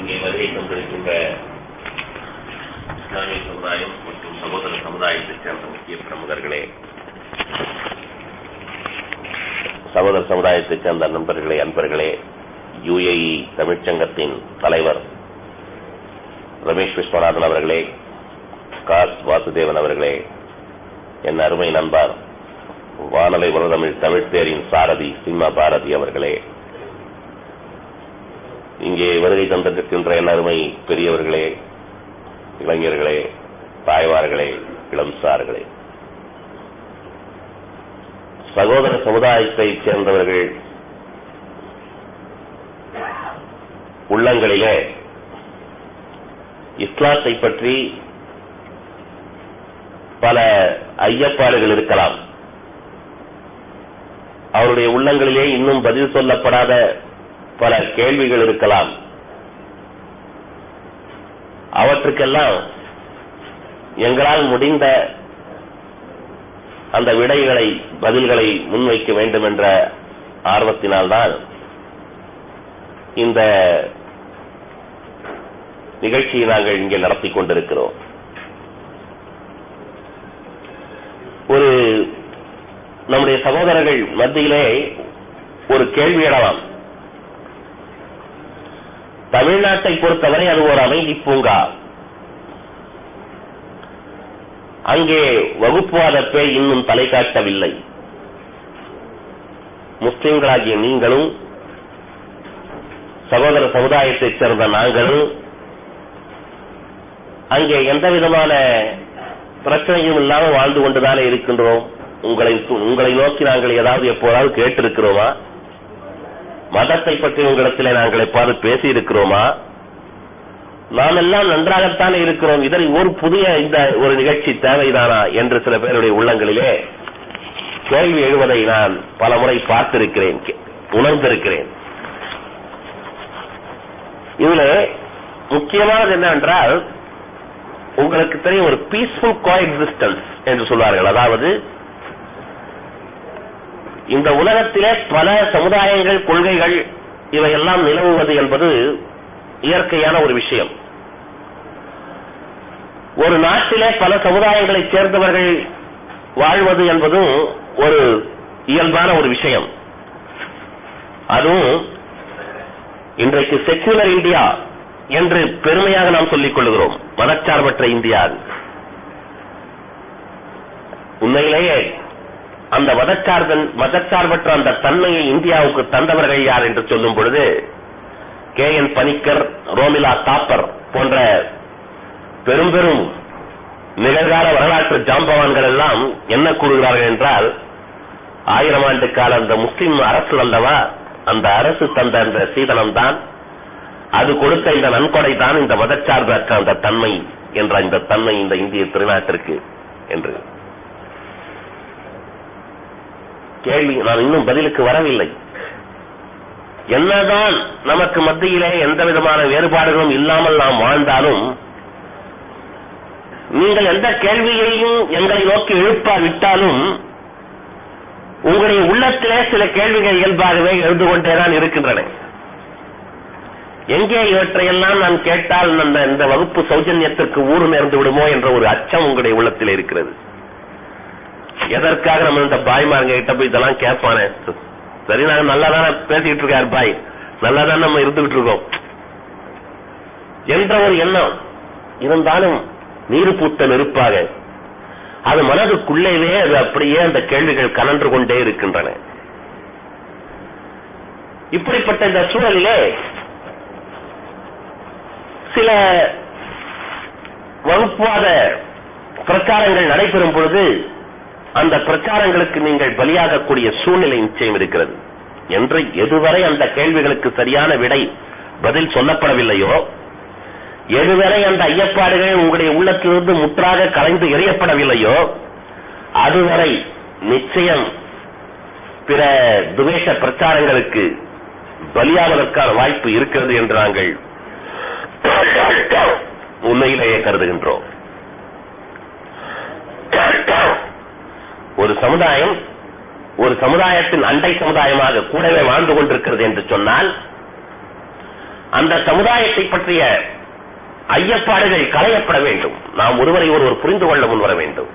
இங்கே வருகை தந்திருக்கின்ற இஸ்லாமிய சமுதாயம் மற்றும் சகோதர சமுதாயத்தைச் சேர்ந்த முக்கிய பிரமுகர்களே சகோதர சமுதாயத்தைச் சேர்ந்த நண்பர்களே அன்பர்களே யுஏஇ தமிழ்ச்சங்கத்தின் தலைவர் ரமேஷ் விஸ்வநாதன் அவர்களே காஸ் வாசுதேவன் அவர்களே என் அருமை நண்பர் வானலை வளதமிழ் தமிழ்த்தேரின் சாரதி சிம்ம பாரதி அவர்களே இங்கே வருகை தந்திருக்கின்ற என் அருமை பெரியவர்களே இளைஞர்களே தாய்மார்களே இளம் சார்களே சகோதர சமுதாயத்தைச் சேர்ந்தவர்கள் உள்ளங்களிலே இஸ்லாத்தை பற்றி பல ஐயப்பாடுகள் இருக்கலாம் அவருடைய உள்ளங்களிலே இன்னும் பதில் சொல்லப்படாத பல கேள்விகள் இருக்கலாம் அவற்றுக்கெல்லாம் எங்களால் முடிந்த அந்த விடைகளை பதில்களை முன்வைக்க வேண்டும் என்ற ஆர்வத்தினால்தான் இந்த நிகழ்ச்சியை நாங்கள் இங்கே நடத்தி கொண்டிருக்கிறோம் ஒரு நம்முடைய சகோதரர்கள் மத்தியிலே ஒரு கேள்வி எழலாம் தமிழ்நாட்டை பொறுத்தவரை அது ஒரு அமைதி பூங்கா அங்கே வகுப்புவாத பேய் இன்னும் தலை காட்டவில்லை முஸ்லிம்களாகிய நீங்களும் சகோதர சமுதாயத்தைச் சேர்ந்த நாங்களும் அங்கே எந்த விதமான பிரச்சனையும் இல்லாமல் வாழ்ந்து கொண்டுதானே இருக்கின்றோம் உங்களை உங்களை நோக்கி நாங்கள் ஏதாவது எப்போதாவது கேட்டிருக்கிறோமா மதத்தை பற்றி உங்களிடத்திலே நாங்கள் எப்பாவது பேசி இருக்கிறோமா நாம் எல்லாம் நன்றாகத்தானே இருக்கிறோம் இதனை ஒரு புதிய இந்த ஒரு நிகழ்ச்சி தேவைதானா என்று சில பேருடைய உள்ளங்களிலே கேள்வி எழுவதை நான் பல முறை பார்த்திருக்கிறேன் உணர்ந்திருக்கிறேன் இதுல முக்கியமானது என்னவென்றால் உங்களுக்கு தெரியும் ஒரு பீஸ்ஃபுல் கோஎக்ஸிஸ்டன்ஸ் என்று சொல்வார்கள் அதாவது இந்த உலகத்திலே பல சமுதாயங்கள் கொள்கைகள் இவையெல்லாம் நிலவுவது என்பது இயற்கையான ஒரு விஷயம் ஒரு நாட்டிலே பல சமுதாயங்களைச் சேர்ந்தவர்கள் வாழ்வது என்பதும் ஒரு இயல்பான ஒரு விஷயம் அதுவும் இன்றைக்கு செக்குலர் இந்தியா என்று பெருமையாக நாம் சொல்லிக் கொள்கிறோம் மதச்சார்பற்ற இந்தியா உண்மையிலேயே அந்த மதச்சார்பன் மதச்சார்பற்ற அந்த தன்மையை இந்தியாவுக்கு தந்தவர்கள் யார் என்று சொல்லும் பொழுது கே என் பனிக்கர் ரோமிலா தாப்பர் போன்ற பெரும் பெரும் நிகழ்கால வரலாற்று ஜாம்பவான்கள் எல்லாம் என்ன கூறுகிறார்கள் என்றால் ஆயிரம் ஆண்டு கால அந்த முஸ்லிம் அரசு அல்லவா அந்த அரசு தந்த அந்த சீதனம் தான் அது கொடுத்த இந்த நன்கொடை தான் இந்த மதச்சார்பற்ற அந்த தன்மை என்ற இந்த தன்மை இந்த இந்திய திருநாட்டிற்கு என்று கேள்வி நான் இன்னும் பதிலுக்கு வரவில்லை என்னதான் நமக்கு மத்தியிலே எந்த விதமான வேறுபாடுகளும் இல்லாமல் நாம் வாழ்ந்தாலும் நீங்கள் எந்த கேள்வியையும் எங்களை நோக்கி எழுப்பாவிட்டாலும் உங்களுடைய உள்ளத்திலே சில கேள்விகள் இயல்பாகவே எழுந்து கொண்டேதான் இருக்கின்றன எங்கே இவற்றையெல்லாம் நான் கேட்டால் அந்த இந்த வகுப்பு சௌஜன்யத்திற்கு ஊறு நேர்ந்து விடுமோ என்ற ஒரு அச்சம் உங்களுடைய உள்ளத்தில் இருக்கிறது எதற்காக நம்ம இந்த பாய்மாருங்க கிட்ட போய் இதெல்லாம் கேட்பானே சரி நாங்க நல்லா தானே பேசிட்டு இருக்காரு பாய் நல்லா தான் நம்ம இருந்துகிட்டு இருக்கோம் என்ற ஒரு எண்ணம் இருந்தாலும் நீர் பூத்த நெருப்பாக அது மனதுக்குள்ளேவே அது அப்படியே அந்த கேள்விகள் கலன்று கொண்டே இருக்கின்றன இப்படிப்பட்ட இந்த சூழலிலே சில வகுப்புவாத பிரச்சாரங்கள் நடைபெறும் பொழுது அந்த பிரச்சாரங்களுக்கு நீங்கள் பலியாகக்கூடிய சூழ்நிலை நிச்சயம் இருக்கிறது என்று எதுவரை அந்த கேள்விகளுக்கு சரியான விடை பதில் சொல்லப்படவில்லையோ எதுவரை அந்த ஐயப்பாடுகள் உங்களுடைய உள்ளத்திலிருந்து முற்றாக கலைந்து எறியப்படவில்லையோ அதுவரை நிச்சயம் பிற துவேஷ பிரச்சாரங்களுக்கு பலியாவதற்கான வாய்ப்பு இருக்கிறது என்று நாங்கள் உண்மையிலேயே கருதுகின்றோம் ஒரு சமுதாயம் ஒரு சமுதாயத்தின் அண்டை சமுதாயமாக கூடவே வாழ்ந்து கொண்டிருக்கிறது என்று சொன்னால் அந்த சமுதாயத்தை பற்றிய ஐயப்பாடுகள் களையப்பட வேண்டும் நாம் ஒருவரை ஒருவர் புரிந்து கொள்ள முன்வர வேண்டும்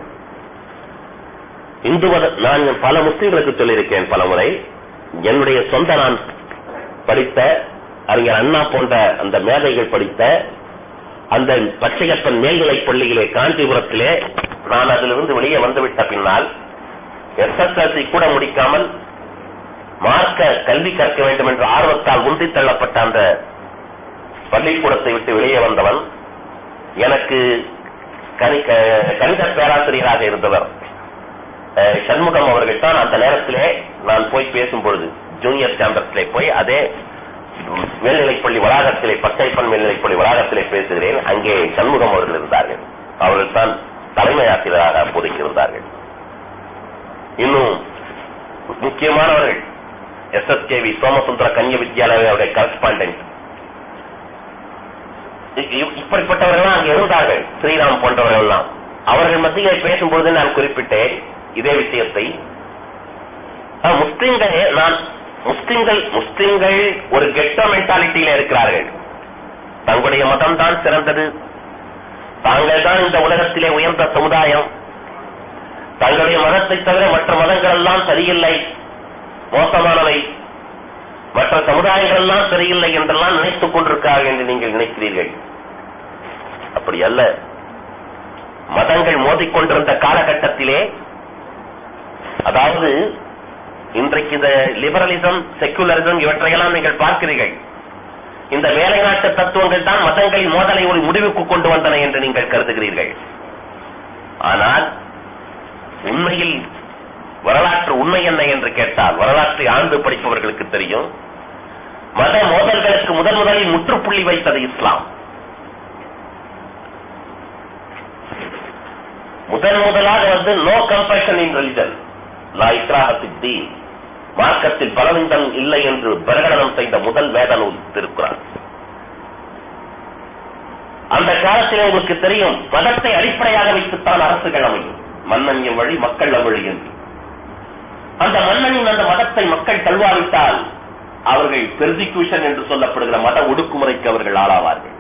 இந்து மத நான் பல முஸ்லிம்களுக்கு சொல்லியிருக்கேன் பல முறை என்னுடைய சொந்த நான் படித்த அறிஞர் அண்ணா போன்ற அந்த மேதைகள் படித்த அந்த பச்சையப்பன் மேல்நிலைப் பள்ளியிலே காஞ்சிபுரத்திலே நான் அதிலிருந்து வெளியே வந்துவிட்ட பின்னால் எஸ்எஸ்எல்சி கூட முடிக்காமல் மார்க்க கல்வி கற்க வேண்டும் என்ற ஆர்வத்தால் உந்தி தள்ளப்பட்ட அந்த பள்ளிக்கூடத்தை விட்டு வெளியே வந்தவன் எனக்கு கணி- க- கணித பேராசிரியராக இருந்தவர் அஹ், சண்முகம் அவர்கள் தான் அந்த நேரத்திலே நான் போய் பேசும் பொழுது ஜூனியர் கேம்பஸிலே போய் அதே மேல்நிலைப்பள்ளி வளாகத்திலே பச்சைப்பன் மேல்நிலைப்பள்ளி வளாகத்திலே பேசுகிறேன் அங்கே சண்முகம் அவர்கள் இருந்தார்கள் அவர்கள் தான் தலைமை ஆசிரியராக அப்போதைக்கு இருந்தார்கள் இன்னும் முக்கியமானவர்கள் S S K V Somasundara Kanya வித்யாலயாவுடைய கரஸ்பாண்டன்ட் இப்படிப்பட்டவர்கள் அங்கே இருந்தார்கள் ஸ்ரீராம் போன்றவர்கள் எல்லாம் அவர்கள் மத்தியிலே பேசும்பொழுது நான் குறிப்பிட்டேன் இதே விஷயத்தை ஆஹ், முஸ்லிம்கள் நான் முஸ்லிம்கள் முஸ்லிம்கள் ஒரு கெட்டோ மென்டாலிட்டியில இருக்கிறார்கள் தங்களுடைய மதம் தான் சிறந்தது தாங்கள் தான் இந்த உலகத்திலே உயர்ந்த சமுதாயம் தங்களுடைய மதத்தை தவிர மற்ற மதங்கள் எல்லாம் சரியில்லை மோசமானவை மற்ற சமுதாயங்கள் எல்லாம் சரியில்லை என்றெல்லாம் நினைத்துக் கொண்டிருக்கிறார்கள் என்று நீங்கள் நினைக்கிறீர்கள் அப்படி அல்ல மதங்கள் மோதிக்கொண்டிருந்த காலகட்டத்திலே அதாவது இன்றைக்கு இந்த லிபரலிசம் செக்குலரிசம் இவற்றையெல்லாம் நீங்கள் பார்க்கிறீர்கள் இந்த வேலை நாட்டு தத்துவங்கள் தான் மதங்களின் மோதலை ஒரு முடிவுக்கு கொண்டு வந்தன என்று நீங்கள் கருதுகிறீர்கள் ஆனால் உண்மையில் வரலாற்று உண்மை என்ன என்று கேட்டால் வரலாற்றை ஆழ்ந்து படிப்பவர்களுக்கு தெரியும் மத மோதல்களுக்கு முதன் முதலில் முற்றுப்புள்ளி வைத்தது இஸ்லாம் முதன் முதலாக வந்து நோ கம்பேஷன் இன் ரிலிஜன் லா இக்ராஹத்தி மார்க்கத்தில் பலவிந்தம் இல்லை என்று பிரகடனம் செய்த முதல் வேத நூல் திருக்குறான் அந்த காலத்தில் உங்களுக்கு தெரியும் மதத்தை அடிப்படையாக வைத்துத்தான் அரசுகள் அமையும் மன்னன் வழி மக்கள் அவ்வழி என்று அந்த மன்னனின் அந்த மதத்தை மக்கள் தழுவாவிட்டால் அவர்கள் பெர்சிக்யூஷன் என்று சொல்லப்படுகிற மத ஒடுக்குமுறைக்கு அவர்கள் ஆளாவார்கள்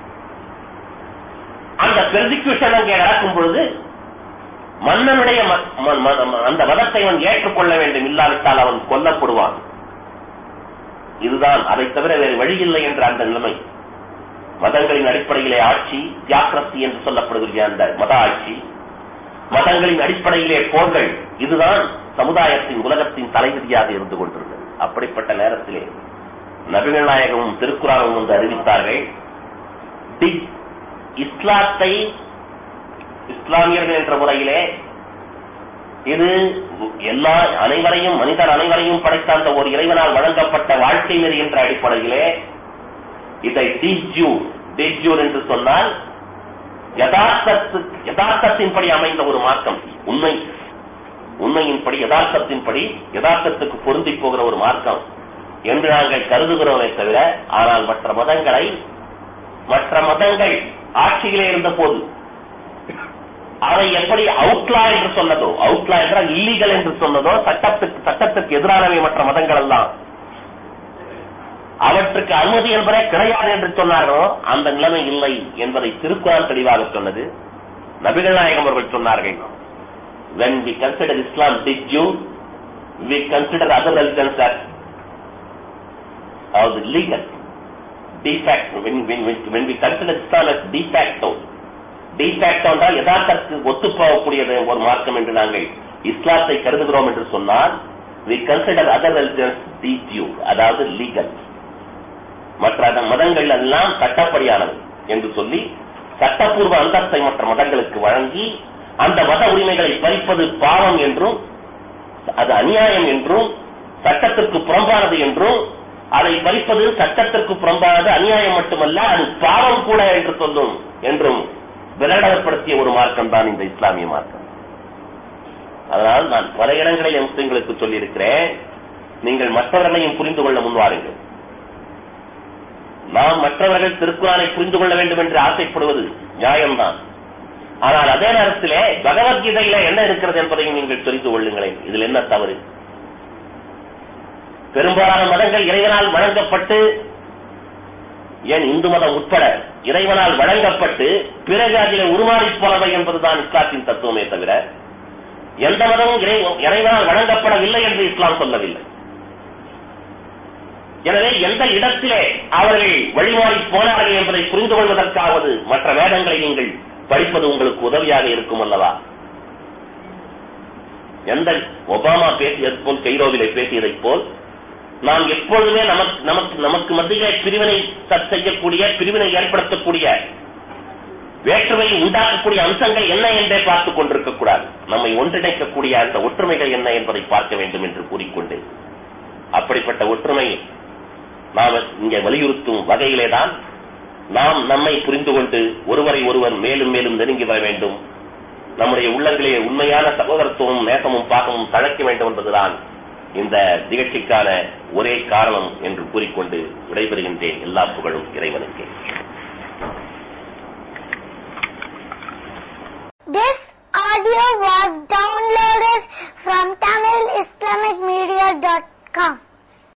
அந்த பெர்சிக்யூஷன் அங்கே நடக்கும் பொழுது மன்னனுடைய ம- ம- ம- அந்த மதத்தை அவன் ஏற்றுக்கொள்ள வேண்டும் இல்லாவிட்டால் அவன் கொல்லப்படுவான் இதுதான் அதை தவிர வேறு வழியில்லை என்ற அந்த நிலைமை மதங்களின் அடிப்படையிலே ஆட்சி தியாக்ரசி என்று சொல்லப்படுகிற அந்த மத ஆட்சி மதங்களின் அடிப்படையிலே போர்கள் இதுதான் சமுதாயத்தின் உலகத்தின் தலைவிதியாக இருந்து கொண்டிருந்தது அப்படிப்பட்ட நேரத்திலே நபிகள் நாயகமும் திருக்குறானும் வந்து அறிவித்தார்கள் டி- இஸ்லாத்தை இஸ்லாமியர்கள் என்ற முறையிலே இது எல்லா அனைவரையும் மனிதர் அனைவரையும் படைத்த அந்த ஒரு இறைவனால் வழங்கப்பட்ட வாழ்க்கை நெறி என்ற அடிப்படையிலே இதை டிஜூர் டிஜூர் என்று சொன்னால் யதார்த்தத்து யதார்த்தத்தின்படி அமைந்த ஒரு மார்க்கம் உண்மை உண்மையின்படி யதார்த்தத்தின்படி யதார்த்தத்துக்கு பொருந்தி போகிற ஒரு மார்க்கம் என்று நாங்கள் கருதுகிறோமே தவிர ஆனால் மற்ற மதங்களை மற்ற மதங்கள் ஆட்சியிலே இருந்த போது அதை எப்படி அவுட்லா என்று சொன்னதோ அவுட்லா என்றால் இல்லீகல் என்று சொன்னதோ சட்டத்துக்கு சட்டத்துக்கு எதிரானவை மற்ற மதங்கள் எல்லாம் அவற்றுக்கு அனுமதி என்பதே கிடையாது என்று சொன்னார்களோ அந்த நிலைமை இல்லை என்பதை திருக்குறான் தெளிவாக சொன்னது நபிகள் நாயகம் அவர்கள் சொன்னார்கள் when we consider Islam de jure, we consider other religions as as legal. De facto, when, when, when, when we consider Islam as de facto, de facto என்றால் யதார்த்தத்துக்கு ஒத்துப்போகக்கூடியது ஒரு மார்க்கம் என்று நாங்கள் இஸ்லாத்தை கருதுகிறோம் என்று சொன்னால் we consider other religions de jure, அதாவது legal. மற்ற அந்த மதங்கள் எல்லாம் சட்டப்படியானது என்று சொல்லி சட்டப்பூர்வ அந்தஸ்தை மற்ற மதங்களுக்கு வழங்கி அந்த மத உரிமைகளை பறிப்பது பாவம் என்றும் அது அநியாயம் என்றும் சட்டத்திற்கு புறம்பானது என்றும் அதை பறிப்பது சட்டத்திற்கு புறம்பானது அநியாயம் மட்டுமல்ல அது பாவம் கூட என்று சொல்லும் என்றும் விரடப்படுத்திய ஒரு மார்க்கம் தான் இந்த இஸ்லாமிய மார்க்கம் அதனால் நான் பல இடங்களில் முஸ்லிம்களுக்கு சொல்லியிருக்கிறேன் நீங்கள் மற்றவர்களையும் புரிந்து கொள்ள முன்வாருங்கள் நாம் மற்றவர்கள் திருக்குறானை புரிந்து கொள்ள வேண்டும் என்று ஆசைப்படுவது நியாயம்தான் ஆனால் அதே நேரத்திலே பகவத்கீதையில என்ன இருக்கிறது என்பதையும் நீங்கள் தெரிந்து கொள்ளுங்களேன் இதில் என்ன தவறு பெரும்பாலான மதங்கள் இறைவனால் வழங்கப்பட்டு ஏன் இந்து மதம் உட்பட இறைவனால் வழங்கப்பட்டு பிறகு அதிலே உருமாறி போனவை என்பதுதான் இஸ்லாத்தின் தத்துவமே தவிர எந்த மதமும் இறை இறைவனால் வழங்கப்படவில்லை என்று இஸ்லாம் சொல்லவில்லை எனவே எந்த இடத்திலே அவர்கள் வழிமாறி போனார்கள் என்பதை புரிந்து கொள்வதற்காவது மற்ற வேதங்களை நீங்கள் படிப்பது உங்களுக்கு உதவியாக இருக்கும் அல்லவா எந்த ஒபாமா பேசியது போல் கைரோவிலே பேசியதைப் போல் நாம் எப்பொழுதுமே நமக்கு நமக்கு நமக்கு மத்தியிலே பிரிவினை ச- செய்யக்கூடிய பிரிவினை ஏற்படுத்தக்கூடிய வேற்றுமையை உண்டாக்கக்கூடிய அம்சங்கள் என்ன என்றே பார்த்துக் கொண்டிருக்க கூடாது நம்மை ஒன்றிணைக்கக்கூடிய அந்த ஒற்றுமைகள் என்ன என்பதை பார்க்க வேண்டும் என்று கூறிக்கொண்டு அப்படிப்பட்ட ஒற்றுமை நாம் இங்கே வலியுறுத்தும் வகையிலேதான் நாம் நம்மை புரிந்து கொண்டு ஒருவரை ஒருவர் மேலும் மேலும் நெருங்கி வர வேண்டும் நம்முடைய உள்ளங்களிலே உண்மையான சகோதரத்துவமும் நேசமும் பாசமும் தழைக்க வேண்டும் என்பதுதான் இந்த நிகழ்ச்சிக்கான ஒரே காரணம் என்று கூறிக்கொண்டு விடைபெறுகின்றேன் எல்லா புகழும் இறைவனுக்கு This audio was downloaded from TamilIslamicMedia.com.